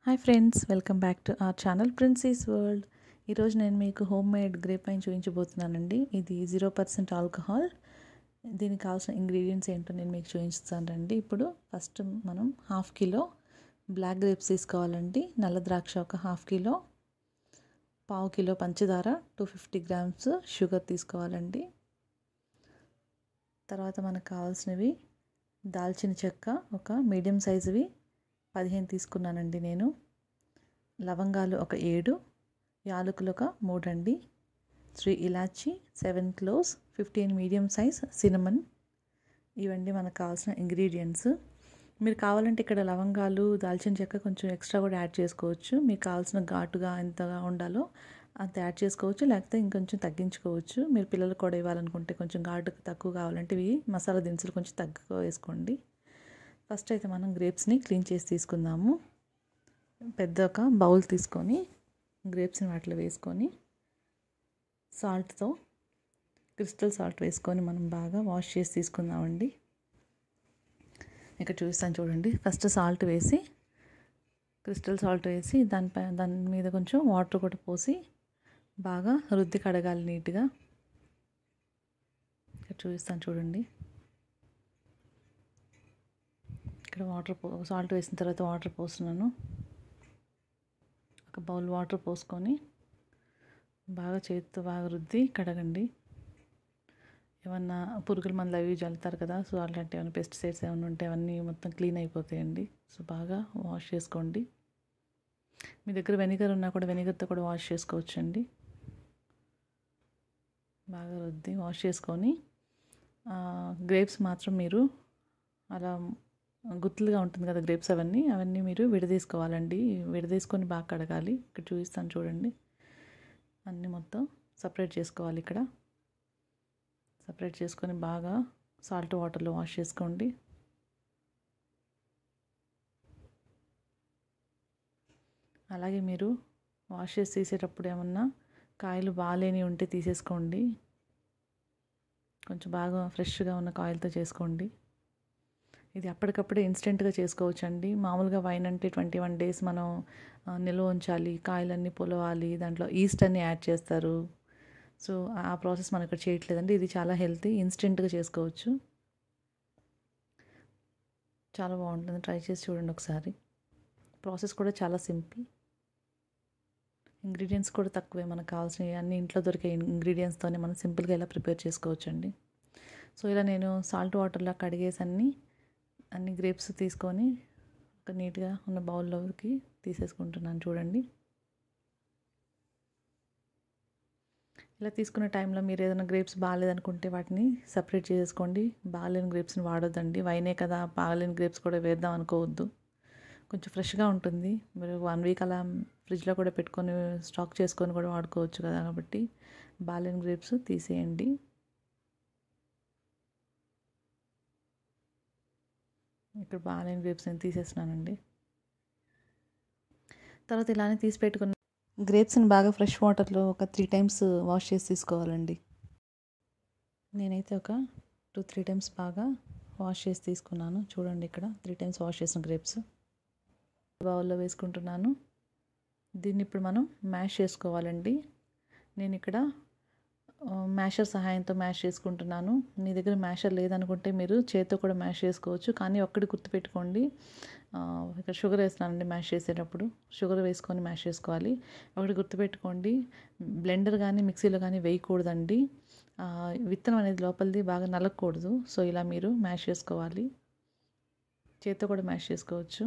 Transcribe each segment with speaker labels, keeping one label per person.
Speaker 1: hi friends welcome back to our channel princess world ఈరోజు నేను మీకు హోమ్ మేడ్ గ్రేప్ వైన్ చూపించబోతున్నానండి ఇది జీరో పర్సెంట్ ఆల్కహాల్ దీనికి కావాల్సిన ఇంగ్రీడియంట్స్ ఏంటో నేను మీకు చూపిస్తానండి ఇప్పుడు ఫస్ట్ మనం హాఫ్ కిలో బ్లాక్ గ్రేప్స్ తీసుకోవాలండి నల్ల ద్రాక్ష ఒక హాఫ్ కిలో పావు కిలో పంచదార టూ ఫిఫ్టీ గ్రామ్స్ షుగర్ తీసుకోవాలండి తర్వాత మనకు కావాల్సినవి దాల్చిన చెక్క ఒక మీడియం సైజువి పదిహేను తీసుకున్నానండి నేను లవంగాలు ఒక ఏడు యాలకులు ఒక మూడండి త్రీ ఇలాచి seven cloves fifteen medium size cinnamon ఇవన్నీ మనకు కావాల్సిన ఇంగ్రీడియంట్స్ మీరు కావాలంటే ఇక్కడ లవంగాలు దాల్చిన చెక్క కొంచెం ఎక్స్ట్రా కూడా యాడ్ చేసుకోవచ్చు మీకు కావాల్సిన ఘాటుగా ఎంతగా ఉండాలో అంత యాడ్ చేసుకోవచ్చు లేకపోతే ఇంకొంచెం తగ్గించుకోవచ్చు మీరు పిల్లలకు కూడా ఇవ్వాలనుకుంటే కొంచెం ఘాటు తక్కువ కావాలంటే ఇవి మసాలా దినుసులు కొంచెం తక్కువ వేసుకోండి ఫస్ట్ అయితే మనం గ్రేప్స్ని క్లీన్ చేసి తీసుకుందాము పెద్ద ఒక బౌల్ తీసుకొని గ్రేప్స్ని వాటిలో వేసుకొని సాల్ట్తో క్రిస్టల్ సాల్ట్ వేసుకొని మనం బాగా వాష్ చేసి తీసుకుందామండి ఇక్కడ చూపిస్తాను చూడండి ఫస్ట్ సాల్ట్ వేసి క్రిస్టల్ సాల్ట్ వేసి దానిపై దాని మీద కొంచెం వాటర్ కూడా పోసి బాగా రుద్ది కడగాలి నీట్గా ఇక్కడ చూపిస్తాను చూడండి ఇక్కడ వాటర్ పో సాల్ట్ వేసిన తర్వాత వాటర్ పోస్తున్నాను ఒక బౌల్ వాటర్ పోసుకొని బాగా చేతితో బాగా రుద్ది కడగండి ఏమన్నా పురుగుల మందులు అవి చల్లుతారు కదా సో అలాంటి ఏమైనా పెస్టిసైడ్స్ ఏమైనా ఉంటే అవన్నీ మొత్తం క్లీన్ అయిపోతాయండి సో బాగా వాష్ చేసుకోండి మీ దగ్గర వెనిగర్ ఉన్నా కూడా వెనిగర్తో కూడా వాష్ చేసుకోవచ్చు అండి బాగా రుద్ది వాష్ చేసుకొని గ్రేప్స్ మాత్రం మీరు అలా గుత్తులుగా ఉంటుంది కదా గ్రేప్స్ అవన్నీ అవన్నీ మీరు విడదీసుకోవాలండి విడదీసుకొని బాగా కడగాలి ఇక్కడ చూపిస్తాను చూడండి అన్నీ మొత్తం సపరేట్ చేసుకోవాలి ఇక్కడ సపరేట్ చేసుకొని బాగా సాల్ట్ వాటర్లో వాష్ చేసుకోండి అలాగే మీరు వాష్ చేసి తీసేటప్పుడు ఏమన్నా కాయలు బాగాలేని ఉంటే తీసేసుకోండి కొంచెం బాగా ఫ్రెష్గా ఉన్న కాయలతో చేసుకోండి ఇది అప్పటికప్పుడే ఇన్స్టెంట్గా చేసుకోవచ్చు అండి మామూలుగా వైన్ అంటే ట్వంటీ వన్ డేస్ మనం నిల్వ ఉంచాలి కాయలన్నీ పొలవాలి దాంట్లో ఈస్ట్ అన్ని యాడ్ చేస్తారు సో ఆ ప్రాసెస్ మనం ఇక్కడ చేయట్లేదండి ఇది చాలా హెల్తీ ఇన్స్టెంట్గా చేసుకోవచ్చు చాలా బాగుంటుంది ట్రై చేసి చూడండి ఒకసారి ప్రాసెస్ కూడా చాలా సింపుల్ ఇంగ్రీడియంట్స్ కూడా తక్కువే మనకు కావాల్సినవి అన్ని ఇంట్లో దొరికే ఇంగ్రీడియంట్స్తోనే మనం సింపుల్గా ఇలా ప్రిపేర్ చేసుకోవచ్చు అండి సో ఇలా నేను సాల్ట్ వాటర్లో కడిగేసి అన్నీ అన్ని గ్రేప్స్ తీసుకొని ఒక నీట్గా ఉన్న బౌల్లోకి తీసేసుకుంటున్నాను చూడండి ఇలా తీసుకునే టైంలో మీరు ఏదైనా గ్రేప్స్ బాగాలేదనుకుంటే వాటిని సపరేట్ చేసేసుకోండి బాగాలేని గ్రేప్స్ని వాడొద్దండి వైనే కదా బాగాలేని గ్రేప్స్ కూడా వేద్దాం అనుకోవద్దు కొంచెం ఫ్రెష్గా ఉంటుంది మీరు వన్ వీక్ అలా ఫ్రిడ్జ్లో కూడా పెట్టుకొని స్టాక్ చేసుకొని కూడా వాడుకోవచ్చు కదా కాబట్టి బాగాలేని గ్రేప్స్ తీసేయండి ఇక్కడ బాగాలేని గ్రేప్స్ నేను తీసేస్తున్నానండి తర్వాత ఇలానే తీసి పెట్టుకున్న గ్రేప్స్ని బాగా ఫ్రెష్ వాటర్లో ఒక త్రీ టైమ్స్ వాష్ చేసి తీసుకోవాలండి నేనైతే ఒక టూ త్రీ టైమ్స్ బాగా వాష్ చేసి తీసుకున్నాను చూడండి ఇక్కడ త్రీ టైమ్స్ వాష్ చేసిన గ్రేప్స్ బౌల్లో వేసుకుంటున్నాను దీన్ని ఇప్పుడు మనం మ్యాష్ చేసుకోవాలండి నేను ఇక్కడ మ్యాషర్ సహాయంతో మ్యాష్ చేసుకుంటున్నాను మీ దగ్గర మ్యాషర్ లేదనుకుంటే మీరు చేతితో కూడా మ్యాష్ చేసుకోవచ్చు కానీ ఒక్కటి గుర్తుపెట్టుకోండి ఇక్కడ షుగర్ వేస్తున్నానండి మ్యాష్ చేసేటప్పుడు షుగర్ వేసుకొని మ్యాష్ చేసుకోవాలి ఒకటి గుర్తుపెట్టుకోండి బ్లెండర్ కానీ మిక్సీలో కానీ వేయకూడదండి విత్తనం అనేది లోపలిది బాగా నలగకూడదు సో ఇలా మీరు మ్యాష్ చేసుకోవాలి చేతితో కూడా మ్యాష్ చేసుకోవచ్చు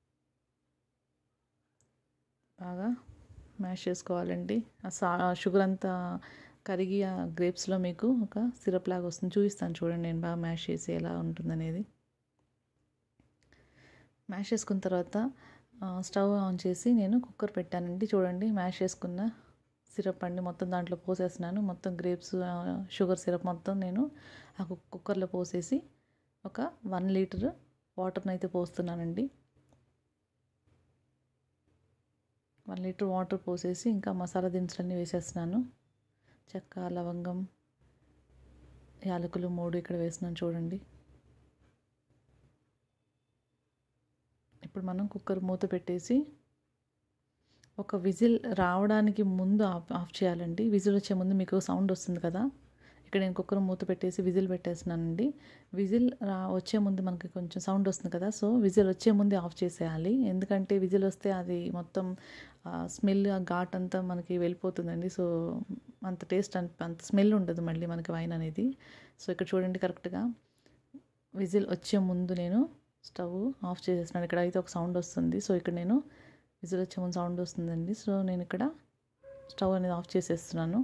Speaker 1: బాగా మ్యాష్ చేసుకోవాలండి షుగర్ అంతా కరిగి ఆ గ్రేప్స్లో మీకు ఒక సిరప్ లాగా వస్తుంది చూపిస్తాను చూడండి నేను బాగా మ్యాష్ చేసి ఎలా ఉంటుందనేది మ్యాష్ చేసుకున్న తర్వాత స్టవ్ ఆన్ చేసి నేను కుక్కర్ పెట్టానండి చూడండి మ్యాష్ చేసుకున్న సిరప్ అండి మొత్తం దాంట్లో పోసేస్తున్నాను మొత్తం గ్రేప్స్ షుగర్ సిరప్ మొత్తం నేను ఆ కుక్కర్లో పోసేసి ఒక వన్ లీటర్ వాటర్ని అయితే పోస్తున్నానండి వన్ లీటర్ వాటర్ పోసేసి ఇంకా మసాలా దినుసులన్నీ వేసేస్తున్నాను చెక్క లవంగం యాలకులు మూడు ఇక్కడ వేసినాను చూడండి ఇప్పుడు మనం కుక్కర్ మూత పెట్టేసి ఒక విజిల్ రావడానికి ముందు ఆఫ్ ఆఫ్ చేయాలండి విజిల్ వచ్చే ముందు మీకు సౌండ్ వస్తుంది కదా ఇక్కడ నేను కుక్కర్ మూత పెట్టేసి విజిల్ పెట్టేస్తున్నానండి విజిల్ రా వచ్చే ముందు మనకి కొంచెం సౌండ్ వస్తుంది కదా సో విజిల్ వచ్చే ముందే ఆఫ్ చేసేయాలి ఎందుకంటే విజిల్ వస్తే అది మొత్తం స్మెల్ ఘాట్ అంతా మనకి వెళ్ళిపోతుందండి సో అంత టేస్ట్ అంత స్మెల్ ఉండదు మళ్ళీ మనకి వైన్ అనేది సో ఇక్కడ చూడండి కరెక్ట్గా విజిల్ వచ్చే ముందు నేను స్టవ్ ఆఫ్ చేసేస్తున్నాను ఇక్కడ అయితే ఒక సౌండ్ వస్తుంది సో ఇక్కడ నేను విజిల్ వచ్చే ముందు సౌండ్ వస్తుందండి సో నేను ఇక్కడ స్టవ్ అనేది ఆఫ్ చేసేస్తున్నాను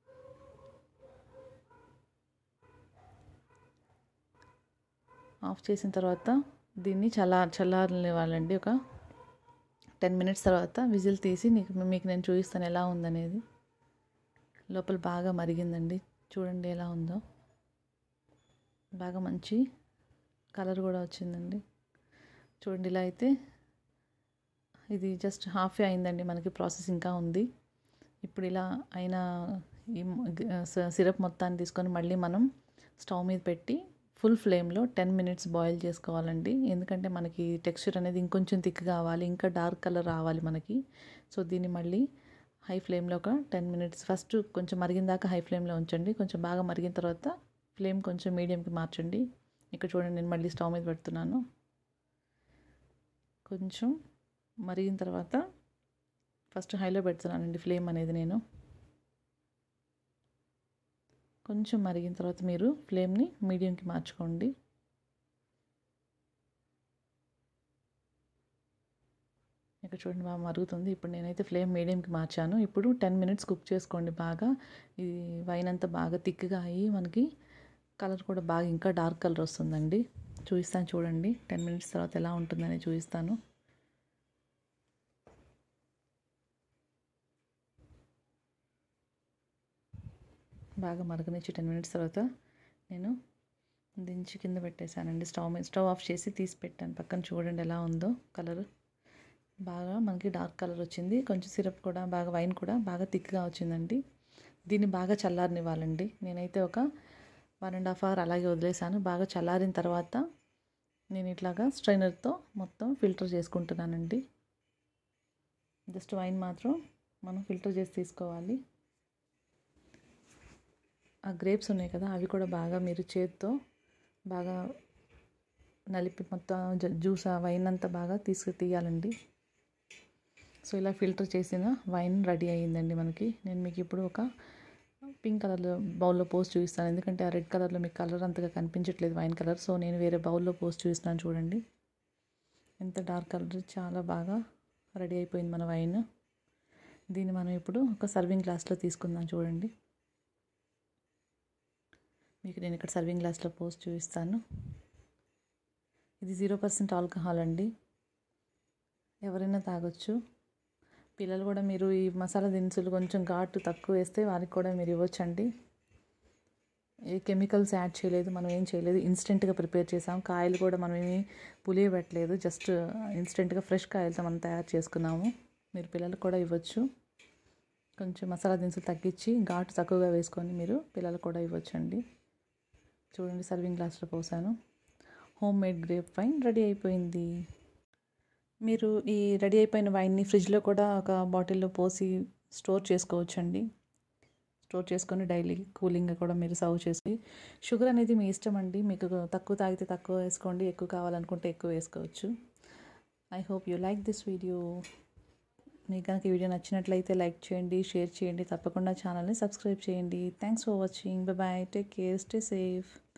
Speaker 1: ఆఫ్ చేసిన తర్వాత దీన్ని చల్లా చల్లారనివ్వాలండి ఒక టెన్ మినిట్స్ తర్వాత విజిల్ తీసి నీకు మీకు నేను చూపిస్తాను ఎలా ఉందనేది లోపల బాగా మరిగిందండి చూడండి ఎలా ఉందో బాగా మంచి కలర్ కూడా వచ్చిందండి చూడండి ఇలా అయితే ఇది జస్ట్ హాఫ్ అయిందండి మనకి ప్రాసెస్ ఇంకా ఉంది ఇప్పుడు ఇలా అయిన ఈ సిరప్ మొత్తాన్ని తీసుకొని మళ్ళీ మనం స్టవ్ మీద పెట్టి ఫుల్ ఫ్లేమ్లో టెన్ మినిట్స్ బాయిల్ చేసుకోవాలండి ఎందుకంటే మనకి టెక్స్చర్ అనేది ఇంకొంచెం థిక్ కావాలి ఇంకా డార్క్ కలర్ రావాలి మనకి సో దీన్ని మళ్ళీ హై ఫ్లేమ్లో ఒక టెన్ మినిట్స్ ఫస్ట్ కొంచెం మరిగిన దాకా హై ఫ్లేమ్లో ఉంచండి కొంచెం బాగా మరిగిన తర్వాత ఫ్లేమ్ కొంచెం మీడియంకి మార్చండి ఇక్కడ చూడండి నేను మళ్ళీ స్టవ్ మీద పెడుతున్నాను కొంచెం మరిగిన తర్వాత ఫస్ట్ హైలో పెడుతున్నానండి ఫ్లేమ్ అనేది నేను కొంచెం మరిగిన తర్వాత మీరు ఫ్లేమ్ని మీడియంకి మార్చుకోండి ఇక్కడ చూడండి బాగా మరుగుతుంది ఇప్పుడు నేనైతే ఫ్లేమ్ మీడియంకి మార్చాను ఇప్పుడు టెన్ మినిట్స్ కుక్ చేసుకోండి బాగా ఈ వైన్ అంతా బాగా థిక్గా అయ్యి మనకి కలర్ కూడా బాగా ఇంకా డార్క్ కలర్ వస్తుందండి చూపిస్తాను చూడండి టెన్ మినిట్స్ తర్వాత ఎలా ఉంటుందని చూపిస్తాను బాగా మరగనిచ్చి టెన్ మినిట్స్ తర్వాత నేను దించి కింద పెట్టేశానండి స్టవ్ మీద స్టవ్ ఆఫ్ చేసి తీసి పెట్టాను పక్కన చూడండి ఎలా ఉందో కలర్ బాగా మనకి డార్క్ కలర్ వచ్చింది కొంచెం సిరప్ కూడా బాగా వైన్ కూడా బాగా థిక్గా వచ్చిందండి దీన్ని బాగా చల్లారనివ్వాలండి నేనైతే ఒక వన్ అండ్ హాఫ్ అవర్ అలాగే వదిలేసాను బాగా చల్లారిన తర్వాత నేను ఇట్లాగా స్ట్రైనర్తో మొత్తం ఫిల్టర్ చేసుకుంటున్నానండి జస్ట్ వైన్ మాత్రం మనం ఫిల్టర్ చేసి తీసుకోవాలి ఆ గ్రేప్స్ ఉన్నాయి కదా అవి కూడా బాగా మీరు చేతితో బాగా నలిపి మొత్తం జ్యూస్ ఆ వైన్ అంతా బాగా తీసుకు తీయాలండి సో ఇలా ఫిల్టర్ చేసిన వైన్ రెడీ అయ్యిందండి మనకి నేను మీకు ఇప్పుడు ఒక పింక్ కలర్లో బౌల్లో పోస్ట్ చూపిస్తాను ఎందుకంటే ఆ రెడ్ కలర్లో మీకు కలర్ అంతగా కనిపించట్లేదు వైన్ కలర్ సో నేను వేరే బౌల్లో పోస్ట్ చూపిస్తున్నాను చూడండి ఎంత డార్క్ కలర్ చాలా బాగా రెడీ అయిపోయింది మన వైన్ దీన్ని మనం ఇప్పుడు ఒక సర్వింగ్ గ్లాస్లో తీసుకుందాం చూడండి మీకు నేను ఇక్కడ సర్వింగ్ గ్లాస్లో పోస్ట్ చూపిస్తాను ఇది జీరో పర్సెంట్ ఆల్కహాల్ అండి ఎవరైనా తాగొచ్చు పిల్లలు కూడా మీరు ఈ మసాలా దినుసులు కొంచెం ఘాటు తక్కువ వేస్తే వారికి కూడా మీరు ఇవ్వచ్చండి ఏ కెమికల్స్ యాడ్ చేయలేదు మనం ఏం చేయలేదు ఇన్స్టెంట్గా ప్రిపేర్ చేసాం కాయలు కూడా మనం ఏమి పులియబెట్టలేదు జస్ట్ ఇన్స్టెంట్గా ఫ్రెష్ కాయలతో మనం తయారు చేసుకున్నాము మీరు పిల్లలకు కూడా ఇవ్వచ్చు కొంచెం మసాలా దినుసులు తగ్గించి ఘాటు తక్కువగా వేసుకొని మీరు పిల్లలకు కూడా ఇవ్వచ్చండి చూడండి సర్వింగ్ గ్లాస్లో పోసాను home made grape wine ready అయిపోయింది మీరు ఈ రెడీ అయిపోయిన వైన్ని ఫ్రిడ్జ్లో కూడా ఒక బాటిల్లో పోసి స్టోర్ చేసుకోవచ్చండి స్టోర్ చేసుకొని డైలీ కూలింగ్గా కూడా మీరు సర్వ్ చేసి షుగర్ అనేది మీ ఇష్టం అండి మీకు తక్కువ తాగితే తక్కువ వేసుకోండి ఎక్కువ కావాలనుకుంటే ఎక్కువ వేసుకోవచ్చు I hope you like this video మీకు కనుక ఈ వీడియో నచ్చినట్లయితే లైక్ చేయండి షేర్ చేయండి తప్పకుండా ఛానల్ని సబ్స్క్రైబ్ చేయండి thanks for watching bye take care stay safe